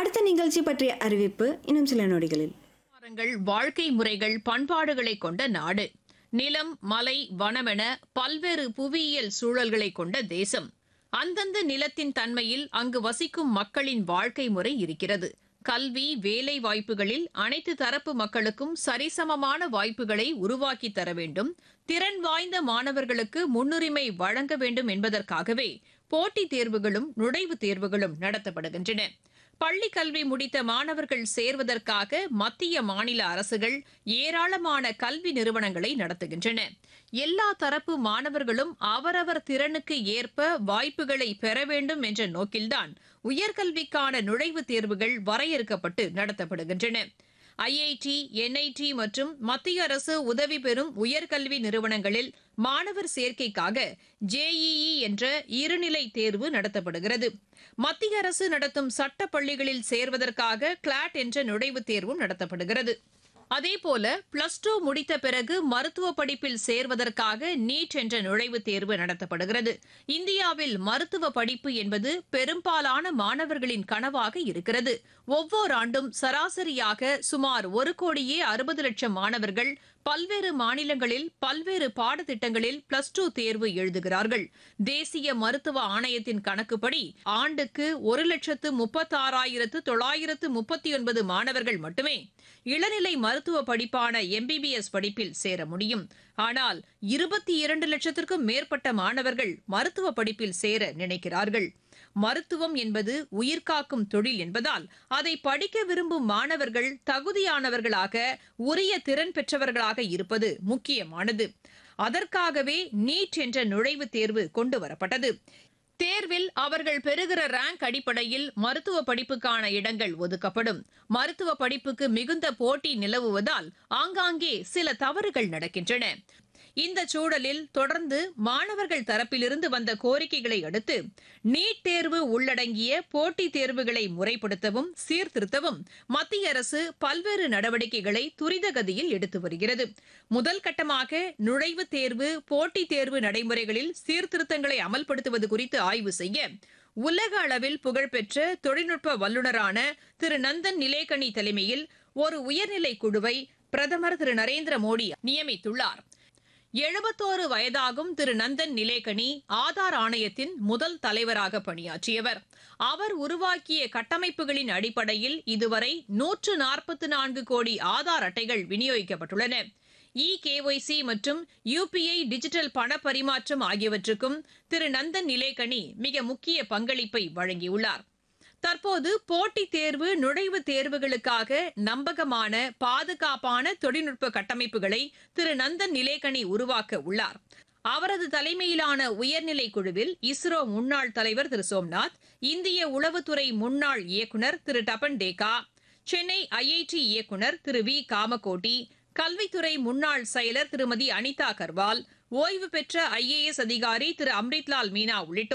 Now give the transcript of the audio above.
அடுத்த நிகழ்ச்சி பற்றிய அறிவிப்பு இன்னும் சில நொடிகளில் கலாச்சாரங்கள் வாழ்க்கை முறைகள் பண்பாடுகளை கொண்ட நாடு நிலம் மலை வனமென பல்வேறு புவியியல் சூழல்களை கொண்ட தேசம் அந்தந்த நிலத்தின் தன்மையில் அங்கு வசிக்கும் மக்களின் வாழ்க்கை முறை இருக்கிறது கல்வி வேலை வாய்ப்புகளில் அனைத்து தரப்பு மக்களுக்கும் சரிசமமான வாய்ப்புகளை உருவாக்கி தர வேண்டும் திறன் வாய்ந்த மாணவர்களுக்கு முன்னுரிமை வழங்க வேண்டும் என்பதற்காகவே போட்டித் தேர்வுகளும் நுழைவுத் தேர்வுகளும் நடத்தப்படுகின்றன பள்ளி கல்வி முடித்த மாணவர்கள் சேர்வதற்காக மத்திய மாநில அரசுகள் ஏராளமான கல்வி நிறுவனங்களை நடத்துகின்றன எல்லா தரப்பு மாணவர்களும் அவரவர் திறனுக்கு ஏற்ப வாய்ப்புகளை பெற வேண்டும் என்ற நோக்கில்தான் உயர்கல்விக்கான நுழைவுத் தேர்வுகள் வரையறுக்கப்பட்டு நடத்தப்படுகின்றன ஐஐடி என்ஐடி மற்றும் மத்திய அரசு உதவி பெறும் உயர்கல்வி நிறுவனங்களில் மாணவர் சேர்க்கைக்காக ஜேஇஇ என்ற இருநிலை தேர்வு நடத்தப்படுகிறது மத்திய அரசு நடத்தும் சட்ட பள்ளிகளில் சேர்வதற்காக கிளாட் என்ற நுழைவுத் தேர்வும் நடத்தப்படுகிறது அதேபோல பிளஸ் டூ முடித்த பிறகு மருத்துவ படிப்பில் சேர்வதற்காக நீட் என்ற நுழைவுத் தேர்வு நடத்தப்படுகிறது இந்தியாவில் மருத்துவ படிப்பு என்பது பெரும்பாலான மாணவர்களின் கனவாக இருக்கிறது ஒவ்வொரு ஆண்டும் சராசரியாக சுமார் ஒரு கோடியே அறுபது லட்சம் மாணவர்கள் பல்வேறு மாநிலங்களில் பல்வேறு பாடத்திட்டங்களில் பிளஸ் டூ தேர்வு எழுதுகிறார்கள் தேசிய மருத்துவ ஆணையத்தின் கணக்குப்படி ஆண்டுக்கு ஒரு லட்சத்து முப்பத்தாறாயிரத்து தொள்ளாயிரத்து முப்பத்தி ஒன்பது மாணவர்கள் மட்டுமே இளநிலை மருத்துவ படிப்பான எம்பிபிஎஸ் படிப்பில் சேர முடியும் ஆனால் இருபத்தி இரண்டு லட்சத்திற்கும் மேற்பட்ட மாணவர்கள் மருத்துவ படிப்பில் சேர நினைக்கிறார்கள் மருத்துவம் என்பது உயிர்காக்கும் தொழில் என்பதால் அதை படிக்க விரும்பும் மாணவர்கள் தகுதியானவர்களாக உரிய திறன் பெற்றவர்களாக இருப்பது முக்கியமானது அதற்காகவே நீட் என்ற நுழைவுத் தேர்வு கொண்டு வரப்பட்டது தேர்வில் அவர்கள் பெறுகிற ரேங்க் அடிப்படையில் மருத்துவ படிப்புக்கான இடங்கள் ஒதுக்கப்படும் மருத்துவ படிப்புக்கு மிகுந்த போட்டி நிலவுவதால் ஆங்காங்கே சில தவறுகள் நடக்கின்றன இந்த சூழலில் தொடர்ந்து மாணவர்கள் தரப்பிலிருந்து வந்த கோரிக்கைகளை அடுத்து நீட் தேர்வு உள்ளடங்கிய போட்டித் தேர்வுகளை முறைப்படுத்தவும் சீர்திருத்தவும் மத்திய அரசு பல்வேறு நடவடிக்கைகளை துரித கதியில் எடுத்து வருகிறது முதல் கட்டமாக நுழைவுத் தேர்வு போட்டித் தேர்வு நடைமுறைகளில் சீர்திருத்தங்களை அமல்படுத்துவது குறித்து ஆய்வு செய்ய உலக அளவில் புகழ்பெற்ற தொழில்நுட்ப வல்லுநரான திரு நந்தன் நிலேகனி தலைமையில் ஒரு உயர்நிலை குழுவை பிரதமர் திரு நரேந்திர மோடி நியமித்துள்ளார் எழுபத்தோரு வயதாகும் திரு நந்தன் நிலேகனி ஆதார் ஆணையத்தின் முதல் தலைவராக பணியாற்றியவர் அவர் உருவாக்கிய கட்டமைப்புகளின் அடிப்படையில் இதுவரை நூற்று நாற்பத்தி நான்கு கோடி ஆதார் அட்டைகள் விநியோகிக்கப்பட்டுள்ளன இ கேஒய்சி மற்றும் யுபிஐ டிஜிட்டல் பண பரிமாற்றம் ஆகியவற்றுக்கும் திரு நந்தன் நிலேகனி மிக முக்கிய பங்களிப்பை வழங்கியுள்ளார் தற்போது போட்டித் தேர்வு நுழைவுத் தேர்வுகளுக்காக நம்பகமான பாதுகாப்பான தொழில்நுட்ப கட்டமைப்புகளை திரு நந்தன் நிலேகனி உருவாக்க உள்ளார் அவரது தலைமையிலான உயர்நிலை குழுவில் இஸ்ரோ முன்னாள் தலைவர் திரு சோம்நாத் இந்திய உளவுத்துறை முன்னாள் இயக்குநர் திரு டபன் டேகா சென்னை ஐஐடி இயக்குநர் திரு வி காமகோட்டி கல்வித்துறை முன்னாள் செயலர் திருமதி அனிதா கர்வால் ஓய்வு பெற்ற ஐஏஎஸ் அதிகாரி திரு அம்ரித்லால் மீனா உள்ளிட்டோர்